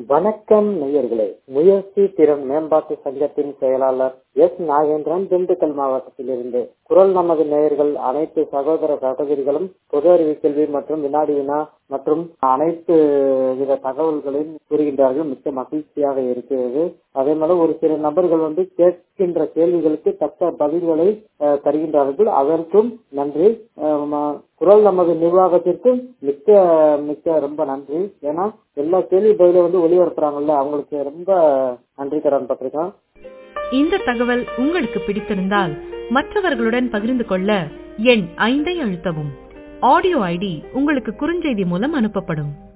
வணக்கம் நேயர்களே முயற்சி திறன் மேம்பாட்டு சங்கத்தின் செயலாளர் எஸ் நாகேந்திரன் திண்டுக்கல் மாவட்டத்திலிருந்து குரல் நமது நேயர்கள் அனைத்து சகோதர சகோதரிகளும் பொது அறிவு கேள்வி மற்றும் வினாடி வினா மற்றும் அனைத்து வித தகவல்களையும் கூறுகின்றார்கள் மிக்க மகிழ்ச்சியாக இருக்கிறது அதே போல ஒரு சில நபர்கள் வந்து கேட்கின்ற கேள்விகளுக்கு தக்க பதில்களை அஹ், தருகின்றார்கள் அதற்கும் நன்றி அஹ், ம- குரல் நமது நிர்வாகத்திற்கும் மிக்க மிக்க ரொம்ப நன்றி ஏன்னா எல்லா கேள்வி பதில வந்து ஒளிபரப்புறாங்கல்ல அவங்களுக்கு ரொம்ப நன்றி கடன் பட்டிருக்கேன் இந்த தகவல் உங்களுக்கு பிடித்திருந்தால் மற்றவர்களுடன் பகிர்ந்து கொள்ள எண் ஐந்தை அழுத்தவும் ஆடியோ ஐடி உங்களுக்கு குறுஞ்செய்தி மூலம் அனுப்பப்படும்